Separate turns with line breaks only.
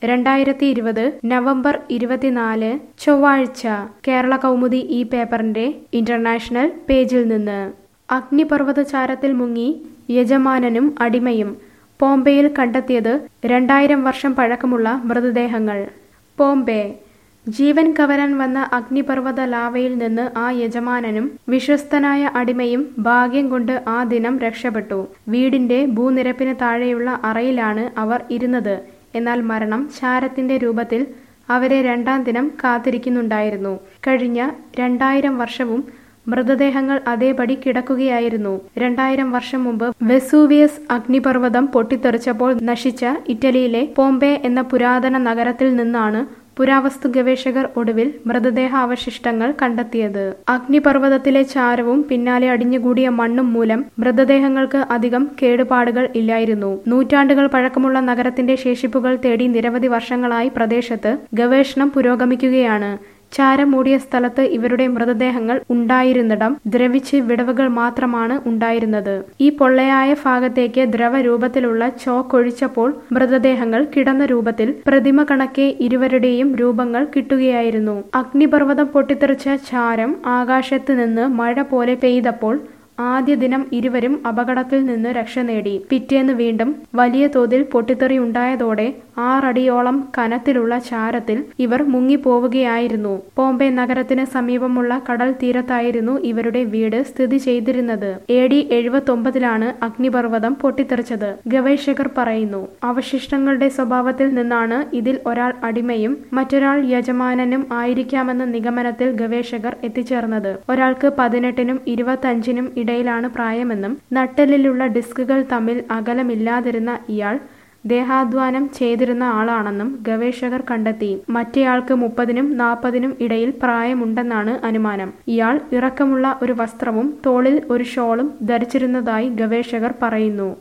രണ്ടായിരത്തി ഇരുപത് നവംബർ ഇരുപത്തിനാല് ചൊവ്വാഴ്ച കേരള കൗമുദി ഈ പേപ്പറിന്റെ ഇന്റർനാഷണൽ പേജിൽ നിന്ന് അഗ്നിപർവ്വതചാരത്തിൽ മുങ്ങി യജമാനനും അടിമയും പോംബെയിൽ കണ്ടെത്തിയത് രണ്ടായിരം വർഷം പഴക്കമുള്ള മൃതദേഹങ്ങൾ പോംബെ ജീവൻ കവരാൻ വന്ന അഗ്നിപർവ്വത ലാവയിൽ നിന്ന് ആ യജമാനനും വിശ്വസ്തനായ അടിമയും ഭാഗ്യം കൊണ്ട് ആ ദിനം രക്ഷപ്പെട്ടു വീടിന്റെ ഭൂനിരപ്പിന് താഴെയുള്ള അറയിലാണ് അവർ ഇരുന്നത് എന്നാൽ മരണം ചാരത്തിന്റെ രൂപത്തിൽ അവരെ രണ്ടാം ദിനം കാത്തിരിക്കുന്നുണ്ടായിരുന്നു കഴിഞ്ഞ രണ്ടായിരം വർഷവും മൃതദേഹങ്ങൾ അതേപടി കിടക്കുകയായിരുന്നു രണ്ടായിരം വർഷം മുമ്പ് വെസൂവിയസ് അഗ്നിപർവ്വതം പൊട്ടിത്തെറിച്ചപ്പോൾ നശിച്ച ഇറ്റലിയിലെ പോംബെ എന്ന പുരാതന നഗരത്തിൽ നിന്നാണ് പുരാവസ്തു ഗവേഷകർ ഒടുവിൽ മൃതദേഹാവശിഷ്ടങ്ങൾ കണ്ടെത്തിയത് അഗ്നിപർവ്വതത്തിലെ ചാരവും പിന്നാലെ അടിഞ്ഞുകൂടിയ മണ്ണും മൂലം മൃതദേഹങ്ങൾക്ക് അധികം കേടുപാടുകൾ ഇല്ലായിരുന്നു നൂറ്റാണ്ടുകൾ പഴക്കമുള്ള നഗരത്തിന്റെ ശേഷിപ്പുകൾ തേടി നിരവധി വർഷങ്ങളായി പ്രദേശത്ത് ഗവേഷണം പുരോഗമിക്കുകയാണ് ചാരം മൂടിയ സ്ഥലത്ത് ഇവരുടെ മൃതദേഹങ്ങൾ ഉണ്ടായിരുന്നിടം ദ്രവിച്ച് വിടവുകൾ മാത്രമാണ് ഉണ്ടായിരുന്നത് ഈ പൊള്ളയായ ഭാഗത്തേക്ക് ദ്രവരൂപത്തിലുള്ള ചോക്കൊഴിച്ചപ്പോൾ മൃതദേഹങ്ങൾ കിടന്ന രൂപത്തിൽ പ്രതിമ കണക്കെ ഇരുവരുടെയും രൂപങ്ങൾ കിട്ടുകയായിരുന്നു അഗ്നിപർവ്വതം പൊട്ടിത്തെറിച്ച ചാരം ആകാശത്ത് നിന്ന് മഴ പോലെ പെയ്തപ്പോൾ ആദ്യ ദിനം ഇരുവരും അപകടത്തിൽ നിന്ന് രക്ഷ നേടി പിറ്റേന്ന് വീണ്ടും വലിയ തോതിൽ പൊട്ടിത്തെറി ഉണ്ടായതോടെ ആറടിയോളം കനത്തിലുള്ള ചാരത്തിൽ ഇവർ മുങ്ങിപ്പോവുകയായിരുന്നു ബോംബെ നഗരത്തിന് സമീപമുള്ള കടൽ തീരത്തായിരുന്നു ഇവരുടെ വീട് സ്ഥിതി ചെയ്തിരുന്നത് എ ഡി എഴുപത്തൊമ്പതിലാണ് അഗ്നിപർവ്വതം പൊട്ടിത്തെറിച്ചത് ഗവേഷകർ പറയുന്നു അവശിഷ്ടങ്ങളുടെ സ്വഭാവത്തിൽ നിന്നാണ് ഇതിൽ ഒരാൾ അടിമയും മറ്റൊരാൾ യജമാനനും ആയിരിക്കാമെന്ന നിഗമനത്തിൽ ഗവേഷകർ എത്തിച്ചേർന്നത് ഒരാൾക്ക് പതിനെട്ടിനും ഇരുപത്തഞ്ചിനും ഇടയിലാണ് പ്രായമെന്നും നട്ടെല്ലിലുള്ള ഡിസ്കുകൾ തമ്മിൽ അകലമില്ലാതിരുന്ന ഇയാൾ ദേഹാധ്വാനം ചെയ്തിരുന്ന ആളാണെന്നും ഗവേഷകർ കണ്ടെത്തി മറ്റേയാൾക്ക് മുപ്പതിനും നാൽപ്പതിനും ഇടയിൽ പ്രായമുണ്ടെന്നാണ് അനുമാനം ഇയാൾ ഇറക്കമുള്ള ഒരു വസ്ത്രവും തോളിൽ ഒരു ഷോളും ധരിച്ചിരുന്നതായി ഗവേഷകർ പറയുന്നു